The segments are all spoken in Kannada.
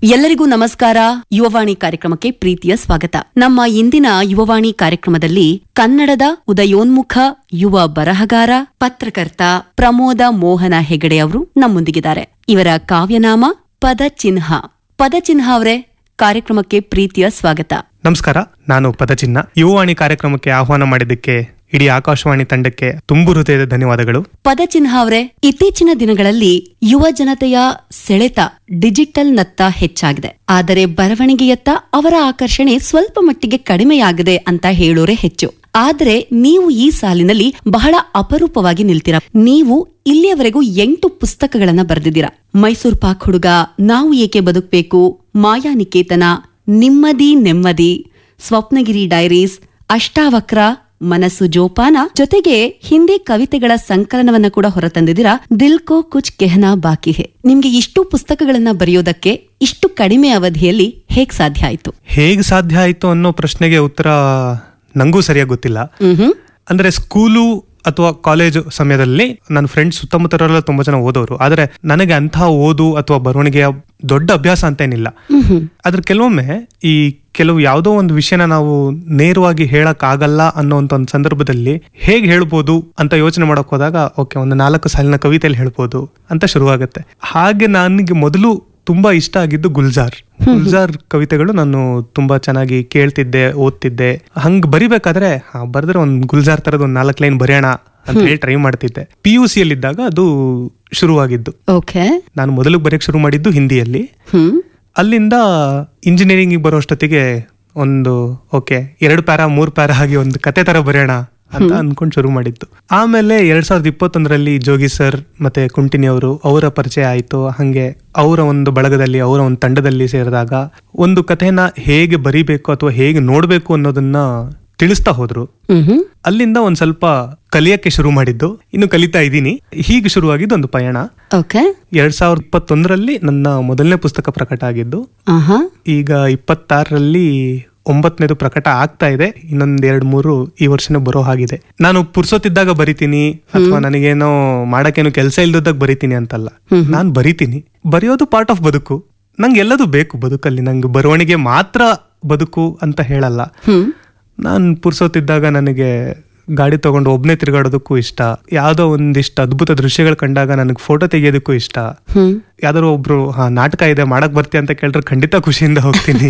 ಎಲ್ಲರಿಗೂ ನಮಸ್ಕಾರ ಯುವವಾಣಿ ಕಾರ್ಯಕ್ರಮಕ್ಕೆ ಪ್ರೀತಿಯ ಸ್ವಾಗತ ನಮ್ಮ ಇಂದಿನ ಯುವವಾಣಿ ಕಾರ್ಯಕ್ರಮದಲ್ಲಿ ಕನ್ನಡದ ಉದಯೋನ್ಮುಖ ಯುವ ಬರಹಗಾರ ಪತ್ರಕರ್ತ ಪ್ರಮೋದ ಮೋಹನ ಹೆಗಡೆ ಅವರು ನಮ್ಮೊಂದಿಗಿದ್ದಾರೆ ಇವರ ಕಾವ್ಯನಾಮ ಪದಚಿಹ್ನ ಪದಚಿಹ್ನ ಅವರೇ ಕಾರ್ಯಕ್ರಮಕ್ಕೆ ಪ್ರೀತಿಯ ಸ್ವಾಗತ ನಮಸ್ಕಾರ ನಾನು ಪದಚಿನ್ನ ಯುವವಾಣಿ ಕಾರ್ಯಕ್ರಮಕ್ಕೆ ಆಹ್ವಾನ ಮಾಡಿದ್ದಕ್ಕೆ ಇಡೀ ಆಕಾಶವಾಣಿ ತಂಡಕ್ಕೆ ತುಂಬು ಹೃದಯದ ಧನ್ಯವಾದಗಳು ಪದಚಿಹ್ನ ಅವರೇ ಇತ್ತೀಚಿನ ದಿನಗಳಲ್ಲಿ ಯುವ ಜನತೆಯ ಸೆಳೆತ ಡಿಜಿಟಲ್ ನತ್ತ ಹೆಚ್ಚಾಗಿದೆ ಆದರೆ ಬರವಣಿಗೆಯತ್ತ ಅವರ ಆಕರ್ಷಣೆ ಸ್ವಲ್ಪ ಮಟ್ಟಿಗೆ ಕಡಿಮೆಯಾಗಿದೆ ಅಂತ ಹೇಳೋರೆ ಹೆಚ್ಚು ಆದ್ರೆ ನೀವು ಈ ಸಾಲಿನಲ್ಲಿ ಬಹಳ ಅಪರೂಪವಾಗಿ ನಿಲ್ತೀರಾ ನೀವು ಇಲ್ಲಿಯವರೆಗೂ ಎಂಟು ಪುಸ್ತಕಗಳನ್ನ ಬರೆದಿದ್ದೀರಾ ಮೈಸೂರು ಪಾಕ್ ಹುಡುಗ ನಾವು ಏಕೆ ಬದುಕಬೇಕು ಮಾಯಾನಿಕೇತನ ನಿಮ್ಮದಿ ನೆಮ್ಮದಿ ಸ್ವಪ್ನಗಿರಿ ಡೈರೀಸ್ ಅಷ್ಟಾವಕ್ರ ಮನಸ್ಸು ಜೋಪಾನ ಜೊತೆಗೆ ಹಿಂದಿ ಕವಿತೆಗಳ ಸಂಕಲನವನ್ನ ಕೂಡ ಹೊರತಂದಿದ್ದೀರಾ ದಿಲ್ ಕೋ ಕುಚ್ ಕೆಹನಾ ಬಾಕಿ ಹೇ ನಿಮ್ಗೆ ಇಷ್ಟು ಪುಸ್ತಕಗಳನ್ನ ಬರೆಯೋದಕ್ಕೆ ಇಷ್ಟು ಕಡಿಮೆ ಅವಧಿಯಲ್ಲಿ ಹೇಗ್ ಸಾಧ್ಯ ಆಯ್ತು ಹೇಗ್ ಸಾಧ್ಯ ಆಯ್ತು ಅನ್ನೋ ಪ್ರಶ್ನೆಗೆ ಉತ್ತರ ನಂಗೂ ಸರಿಯಾಗಿ ಗೊತ್ತಿಲ್ಲ ಮ್ಹೂ. ಅಂದ್ರೆ ಸ್ಕೂಲು ಅಥವಾ ಕಾಲೇಜು ಸಮಯದಲ್ಲಿ ನನ್ನ ಫ್ರೆಂಡ್ಸ್ ಸುತ್ತಮುತ್ತಲೆಲ್ಲ ತುಂಬಾ ಜನ ಓದೋರು ಆದ್ರೆ ನನಗೆ ಅಂತಹ ಓದು ಅಥವಾ ಬರವಣಿಗೆಯ ದೊಡ್ಡ ಅಭ್ಯಾಸ ಅಂತ ಏನಿಲ್ಲ ಮ್ಹೂ. ಆದ್ರೆ ಕೆಲವೊಮ್ಮೆ ಈ ಕೆಲವು ಯಾವುದೋ ಒಂದು ವಿಷಯನ ನಾವು ನೇರವಾಗಿ ಹೇಳಕ್ ಆಗಲ್ಲ ಅನ್ನೋಂತ ಒಂದು ಸಂದರ್ಭದಲ್ಲಿ ಹೇಗ್ ಹೇಳ್ಬೋದು ಅಂತ ಯೋಚನೆ ಮಾಡಕ್ ಹೋದಾಗ ಓಕೆ ಒಂದು ನಾಲ್ಕು ಸಾಲಿನ ಕವಿತೆಯಲ್ಲಿ ಹೇಳ್ಬೋದು ಅಂತ ಶುರುವಾಗುತ್ತೆ ಹಾಗೆ ನನಗೆ ಮೊದಲು ತುಂಬಾ ಇಷ್ಟ ಆಗಿದ್ದು ಗುಲ್ಜಾರ್ ಗುಲ್ಜಾರ್ ಕವಿತೆಗಳು ನಾನು ತುಂಬಾ ಚೆನ್ನಾಗಿ ಕೇಳ್ತಿದ್ದೆ ಓದ್ತಿದ್ದೆ ಹಂಗ್ ಬರಿಬೇಕಾದ್ರೆ ಹಾ, ಬರೆದ್ರೆ ಒಂದ್ ಗುಲ್ಜಾರ್ ತರದ ಒಂದ್ ನಾಲ್ಕು ಲೈನ್ ಬರೆಯೋಣ ಅಂತ ಹೇಳಿ ಟ್ರೈ ಮಾಡ್ತಿದ್ದೆ ಪಿ ಯು ಸಿ ಇದ್ದಾಗ ಅದು ಶುರುವಾಗಿದ್ದು ಓಕೆ ನಾನು ಮೊದಲು ಬರೆಯಕ್ ಶುರು ಮಾಡಿದ್ದು ಹಿಂದಿಯಲ್ಲಿ ಹ್ಮ್ ಅಲ್ಲಿಂದ ಇಂಜಿನಿಯರಿಂಗ್ ಬರೋಷ್ಟೊತ್ತಿಗೆ ಒಂದು ಓಕೆ ಎರಡು ಪ್ಯಾರ ಮೂರ್ ಪ್ಯಾರ ಆಗಿ ಒಂದು ಕತೆ ತರ ಬರೆಯೋಣ ಅಂತ ಅನ್ಕೊಂಡ್ ಶುರು ಮಾಡಿದ್ದು ಆಮೇಲೆ ಎರಡ್ ಸಾವಿರದ ಇಪ್ಪತ್ತೊಂದರಲ್ಲಿ ಜೋಗಿ ಸರ್ ಮತ್ತೆ ಕುಂಟಿನಿ ಅವರು ಅವರ ಪರಿಚಯ ಆಯ್ತು ಹಂಗೆ ಅವರ ಒಂದು ಬಳಗದಲ್ಲಿ ಅವರ ಒಂದು ತಂಡದಲ್ಲಿ ಸೇರಿದಾಗ ಒಂದು ಕಥೆನ ಹೇಗೆ ಬರಿಬೇಕು ಅಥವಾ ಹೇಗೆ ನೋಡ್ಬೇಕು ಅನ್ನೋದನ್ನ ತಿಳಿಸ್ತಾ ಹೋದ್ರು ಮ್ಹೂ. ಅಲ್ಲಿಂದ ಒಂದ್ ಸ್ವಲ್ಪ ಕಲಿಯಕ್ಕೆ ಶುರು ಮಾಡಿದ್ದು ಇನ್ನು ಕಲಿತಾ ಇದ್ದೀನಿ ಹೀಗೆ ಶುರುವಾಗಿದ್ದು ಒಂದು ಪಯಣ ಓಕೆ ಎರಡ್ ಸಾವಿರದ ಇಪ್ಪತ್ತೊಂದರಲ್ಲಿ ನನ್ನ ಮೊದಲನೇ ಪುಸ್ತಕ ಪ್ರಕಟ ಆಗಿದ್ದು ಆಹಾ ಈಗ ಇಪ್ಪತ್ತಾರರಲ್ಲಿ ಒಂಬತ್ತನೇದು ಪ್ರಕಟ ಆಗ್ತಾ ಇದೆ ಇನ್ನೊಂದ್ ಎರಡ್ ಮೂರು ಈ ವರ್ಷನೇ ಬರೋ ಹಾಗಿದೆ ನಾನು ಪುರ್ಸೊತ್ತಿದ್ದಾಗ ಬರಿತೀನಿ ಅಥವಾ ನನಗೇನೋ ಮಾಡಕ್ಕೇನು ಕೆಲಸ ಇಲ್ದಾಗ ಬರಿತೀನಿ ಅಂತಲ್ಲ ನಾನ್ ಬರಿತೀನಿ ಬರೆಯೋದು ಪಾರ್ಟ್ ಆಫ್ ಬದುಕು ನಂಗೆ ಎಲ್ಲದೂ ಬೇಕು ಬದುಕಲ್ಲಿ ನಂಗೆ ಬರವಣಿಗೆ ಮಾತ್ರ ಬದುಕು ಅಂತ ಹೇಳಲ್ಲ ಹ್ಮ್ ನಾನ್ ಪುರ್ಸೊತ್ತಿದ್ದಾಗ ನನಗೆ ಗಾಡಿ ತಗೊಂಡು ಒಬ್ನೇ ತಿರುಗಾಡೋದಕ್ಕೂ ಇಷ್ಟ ಯಾವ್ದೋ ಒಂದಿಷ್ಟು ಅದ್ಭುತ ದೃಶ್ಯಗಳು ಕಂಡಾಗ ನನಗೆ ಫೋಟೋ ತೆಗಿಯೋದಕ್ಕೂ ಇಷ್ಟ ಹ್ಮ್ ಯಾವ್ದಾದ್ರು ಒಬ್ರು ಹಾ ನಾಟಕ ಇದೆ ಮಾಡಕ್ ಬರ್ತೀಯ ಅಂತ ಕೇಳಿದ್ರೆ ಖಂಡಿತ ಖುಷಿಯಿಂದ ಹೋಗ್ತೀನಿ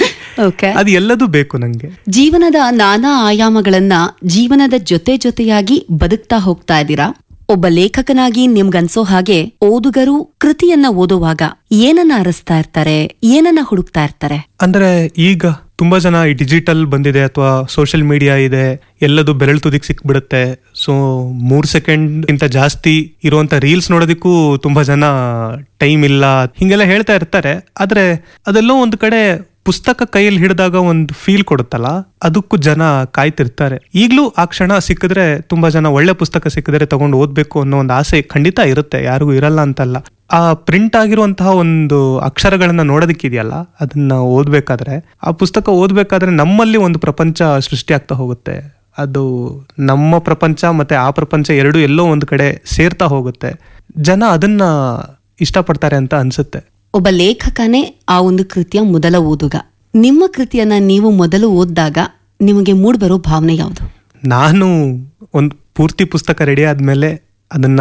ಓಕೆ ಅದು ಎಲ್ಲದೂ ಬೇಕು ನಂಗೆ ಜೀವನದ ನಾನಾ ಆಯಾಮಗಳನ್ನ ಜೀವನದ ಜೊತೆ ಜೊತೆಯಾಗಿ ಬದುಕ್ತಾ ಹೋಗ್ತಾ ಇದ್ದೀರಾ ಒಬ್ಬ ಲೇಖಕನಾಗಿ ನಿಮ್ಗನ್ಸೋ ಹಾಗೆ ಓದುಗರು ಕೃತಿಯನ್ನ ಓದುವಾಗ ಏನನ್ನ ಅರಸ್ತಾ ಇರ್ತಾರೆ ಏನನ್ನ ಹುಡುಕ್ತಾ ಇರ್ತಾರೆ ಅಂದ್ರೆ ಈಗ ತುಂಬಾ ಜನ ಈ ಡಿಜಿಟಲ್ ಬಂದಿದೆ ಅಥವಾ ಸೋಷಿಯಲ್ ಮೀಡಿಯಾ ಇದೆ ಎಲ್ಲದು ಬೆರಳು ತುದಿಗ್ ಸಿಕ್ಬಿಡುತ್ತೆ ಸೊ ಮೂರ್ ಸೆಕೆಂಡ್ ಇಂತ ಜಾಸ್ತಿ ಇರುವಂತ ರೀಲ್ಸ್ ನೋಡೋದಕ್ಕೂ ತುಂಬಾ ಜನ ಟೈಮ್ ಇಲ್ಲ ಹಿಂಗೆಲ್ಲ ಹೇಳ್ತಾ ಇರ್ತಾರೆ ಆದ್ರೆ ಅದೆಲ್ಲೋ ಒಂದ್ ಕಡೆ ಪುಸ್ತಕ ಕೈಯಲ್ಲಿ ಹಿಡಿದಾಗ ಒಂದು ಫೀಲ್ ಕೊಡುತ್ತಲ್ಲ ಅದಕ್ಕೂ ಜನ ಕಾಯ್ತಿರ್ತಾರೆ ಈಗ್ಲೂ ಆ ಕ್ಷಣ ಸಿಕ್ಕಿದ್ರೆ ತುಂಬಾ ಜನ ಒಳ್ಳೆ ಪುಸ್ತಕ ಸಿಕ್ಕಿದ್ರೆ ತಗೊಂಡು ಓದ್ಬೇಕು ಅನ್ನೋ ಒಂದು ಆಸೆ ಖಂಡಿತ ಇರುತ್ತೆ ಯಾರಿಗೂ ಇರಲ್ಲ ಅಂತಲ್ಲ ಆ ಪ್ರಿಂಟ್ ಆಗಿರುವಂತಹ ಒಂದು ಅಕ್ಷರಗಳನ್ನ ನೋಡೋದಕ್ಕಿದೆಯಲ್ಲ ಅದನ್ನ ಓದ್ಬೇಕಾದ್ರೆ ಆ ಪುಸ್ತಕ ಓದ್ಬೇಕಾದ್ರೆ ನಮ್ಮಲ್ಲಿ ಒಂದು ಪ್ರಪಂಚ ಸೃಷ್ಟಿ ಆಗ್ತಾ ಹೋಗುತ್ತೆ ಅದು ನಮ್ಮ ಪ್ರಪಂಚ ಮತ್ತೆ ಆ ಪ್ರಪಂಚ ಎರಡು ಎಲ್ಲೋ ಒಂದು ಕಡೆ ಸೇರ್ತಾ ಹೋಗುತ್ತೆ ಜನ ಅದನ್ನ ಇಷ್ಟಪಡ್ತಾರೆ ಅಂತ ಅನ್ಸುತ್ತೆ ಒಬ್ಬ ಲೇಖಕನೇ ಆ ಒಂದು ಕೃತಿಯ ಮೊದಲ ಓದುಗ ನಿಮ್ಮ ಕೃತಿಯನ್ನ ನೀವು ಮೊದಲು ಓದಿದಾಗ ನಿಮಗೆ ಮೂಡ್ಬರೋ ಭಾವನೆ ಯಾವುದು ನಾನು ಒಂದು ಪೂರ್ತಿ ಪುಸ್ತಕ ರೆಡಿ ಆದ್ಮೇಲೆ ಅದನ್ನ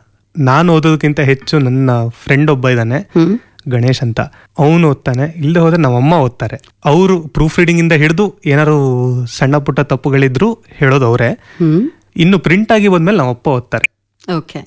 ನಾನು ಓದೋದಕ್ಕಿಂತ ಹೆಚ್ಚು ನನ್ನ ಫ್ರೆಂಡ್ ಒಬ್ಬ ಇದ್ದಾನೆ ಹ್ಮ್ ಗಣೇಶ್ ಅಂತ ಅವನು ಓದ್ತಾನೆ ಇಲ್ಲದೆ ಹೋದ್ರೆ ನಮ್ಮಮ್ಮ ಓದ್ತಾರೆ ಅವರು ಪ್ರೂಫ್ ರೀಡಿಂಗ್ ಇಂದ ಹಿಡಿದು ಏನಾರು ಸಣ್ಣ ಪುಟ್ಟ ತಪ್ಪುಗಳಿದ್ರು ಹೇಳೋದು ಅವರೇ ಹ್ಮ್ ಇನ್ನು ಪ್ರಿಂಟ್ ಆಗಿ ಬಂದ್ಮೇಲೆ ನಮ್ಮಪ್ಪ ಓದ್ತಾರೆ ಓಕೆ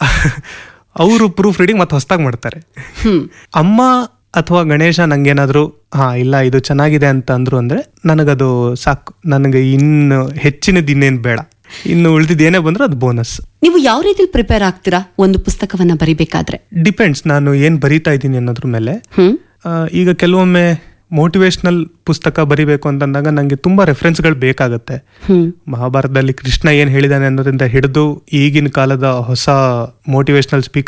ಅವರು ಪ್ರೂಫ್ ರೀಡಿಂಗ್ ಮತ್ತೆ ಹೊಸದಾಗಿ ಮಾಡ್ತಾರೆ ಹ್ಮ್ ಅಮ್ಮ ಅಥವಾ ಗಣೇಶ ನಂಗೇನಾದ್ರು ಹಾ ಇಲ್ಲ ಇದು ಚೆನ್ನಾಗಿದೆ ಅಂತ ಅಂದ್ರು ಅಂದ್ರೆ ನನಗದು ಸಾಕು ನನಗೆ ಇನ್ನು ಹೆಚ್ಚಿನದು ಇನ್ನೇನ್ ಬೇಡ ಇನ್ನು ಉಳಿದಿದ್ದು ಏನೇ ಬಂದ್ರೆ ಅದು ಬೋನಸ್ ನೀವು ಯಾವ ರೀತಿಲಿ ಪ್ರಿಪೇರ್ ಆಗ್ತೀರಾ ಒಂದು ಪುಸ್ತಕವನ್ನ ಬರಿಬೇಕಾದ್ರೆ ಡಿಪೆಂಡ್ಸ್ ನಾನು ಏನ್ ಬರೀತಾ ಇದ್ದೀನಿ ಅನ್ನೋದ್ರ ಮೇಲೆ ಹ್ಮ್ ಆ, ಈಗ ಕೆಲವೊಮ್ಮೆ ಮೋಟಿವೇಶನಲ್ ಪುಸ್ತಕ ಬರಿಬೇಕು ಅಂತಂದಾಗ ನಂಗೆ ತುಂಬಾ ರೆಫರೆನ್ಸ್ಗಳು ಬೇಕಾಗುತ್ತೆ ಹ್ಮ್ ಮಹಾಭಾರತದಲ್ಲಿ ಕೃಷ್ಣ ಏನ್ ಹೇಳಿದಾನೆ ಅನ್ನೋದ್ರಿಂದ ಹಿಡಿದು ಈಗಿನ ಕಾಲದ ಹೊಸ ಮೋಟಿವೇಶನಲ್ ಸ್ಪೀಕರ್